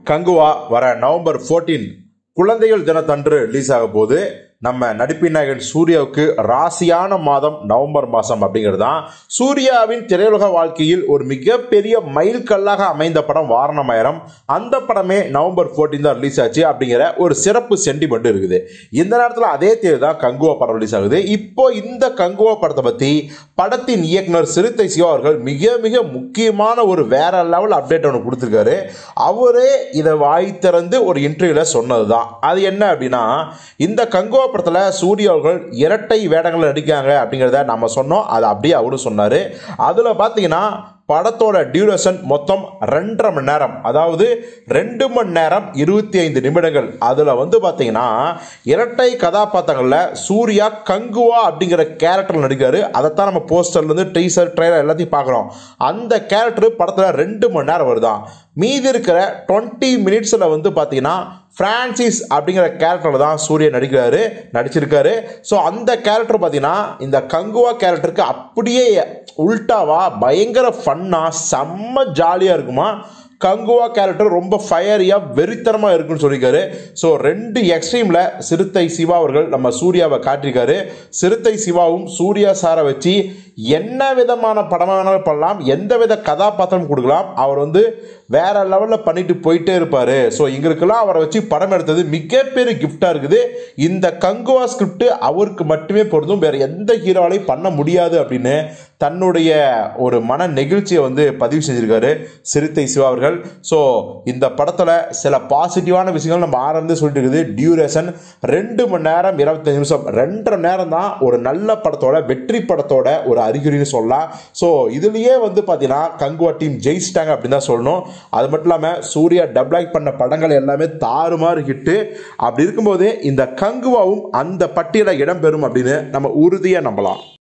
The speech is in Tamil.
கங்குவா வர நவம்பர் 14 குழந்தைகள் தினத்தன்று ரிலீஸ் ஆக போகுது நம்ம நடிப்பின் நாயகன் சூர்யாவுக்கு ராசியான மாதம் நவம்பர் மாதம் அப்படிங்கிறது தான் சூர்யாவின் திரையுலக வாழ்க்கையில் ஒரு மிகப்பெரிய மைல்கல்லாக அமைந்த படம் வாரணமாயிரம் அந்த படமே நவம்பர் 14 தான் ரிலீஸ் ஆச்சு அப்படிங்கிற ஒரு சிறப்பு சென்டிமெண்ட் இருக்குது இந்த நேரத்தில் அதே தேதி தான் கங்குவா படம் ரிலீஸ் ஆகுது இப்போ இந்த கங்குவா படத்தை பற்றி படத்தின் இயக்குனர் சிறுத்தை சிவா அவர்கள் மிக மிக முக்கியமான ஒரு வேற லெவல் அப்டேட் ஒன்று கொடுத்துருக்காரு அவரே இதை வாய் திறந்து ஒரு இன்டர்வியூவில் சொன்னது தான் அது என்ன அப்படின்னா இந்த கங்குவா படத்தில் சூர்யா அவர்கள் இரட்டை வேடங்களில் நடிக்காங்க அப்படிங்கிறத நம்ம சொன்னோம் அதை அப்படியே அவரும் சொன்னார் அதில் பார்த்தீங்கன்னா படத்தோட டியூரேஷன் மொத்தம் ரெண்டரை மணி நேரம் அதாவது ரெண்டு மணி நேரம் இருபத்தி ஐந்து நிமிடங்கள் அதில் வந்து பார்த்தீங்கன்னா இரட்டை கதாபாத்திரங்களில் சூர்யா கங்குவா அப்படிங்கிற கேரக்டர் நடிக்காரு அதைத்தான் நம்ம போஸ்டர்லேருந்து டீசர் ட்ரெய்லர் எல்லாத்தையும் பார்க்குறோம் அந்த கேரக்டர் படத்தில் ரெண்டு மணி நேரம் வருதான் மீதி இருக்கிற டுவெண்ட்டி மினிட்ஸில் வந்து பார்த்தீங்கன்னா ஃப்ரான்சிஸ் அப்படிங்கிற கேரக்டரில் தான் சூர்யா நடிக்கிறாரு நடிச்சிருக்காரு ஸோ அந்த கேரக்டர் பார்த்தீங்கன்னா இந்த கங்குவா கேரக்டருக்கு அப்படியே உல்டாவா பயங்கர ஃபன்னாக செம்ம ஜாலியாக இருக்குமா கங்குவா கேரக்டர் ரொம்ப ஃபயரியாக வெறித்தனமாக இருக்குன்னு சொல்லியிருக்காரு ஸோ ரெண்டு எக்ஸ்ட்ரீமில் சிறுத்தை சிவா அவர்கள் நம்ம சூர்யாவை காட்டியிருக்காரு சிறுத்தை சிவாவும் சூர்யா சாரை வச்சு என்ன விதமான படம் வேணாலும் பண்ணலாம் எந்த வித கதாபாத்திரம் கொடுக்கலாம் அவர் வந்து வேற லெவலில் பண்ணிட்டு போயிட்டே இருப்பார் ஸோ எங்களுக்கெல்லாம் அவரை வச்சு படம் எடுத்தது மிகப்பெரிய கிஃப்டாக இருக்குது இந்த கங்குவா ஸ்கிரிப்ட் அவருக்கு மட்டுமே பொருந்தும் வேற எந்த ஹீரோவாலையும் பண்ண முடியாது அப்படின்னு தன்னுடைய ஒரு மன நெகிழ்ச்சியை வந்து பதிவு செஞ்சிருக்காரு சிறுத்தை சிவா அவர்கள் ஸோ இந்த படத்தில் சில பாசிட்டிவான விஷயங்கள் நம்ம ஆரம்பி சொல்லிட்டு இருக்குது டியூரேஷன் ரெண்டு மணி நேரம் இருபத்தஞ்சு நிமிஷம் ரெண்டரை நேரம் தான் ஒரு நல்ல படத்தோட வெற்றி படத்தோட ஒரு அறிகுறின்னு சொல்லலாம் ஸோ இதுலேயே வந்து பார்த்தீங்கன்னா கங்குவா டீம் ஜெயிச்சிட்டாங்க அப்படின்னு தான் சொல்லணும் அது மட்டும் இல்லாமல் சூர்யா டப்ளாக் பண்ண படங்கள் எல்லாமே தாறுமாறு ஹிட்டு அப்படி இருக்கும்போது இந்த கங்குவாவும் அந்த பட்டியலில் இடம்பெறும் அப்படின்னு நம்ம உறுதியாக நம்பலாம்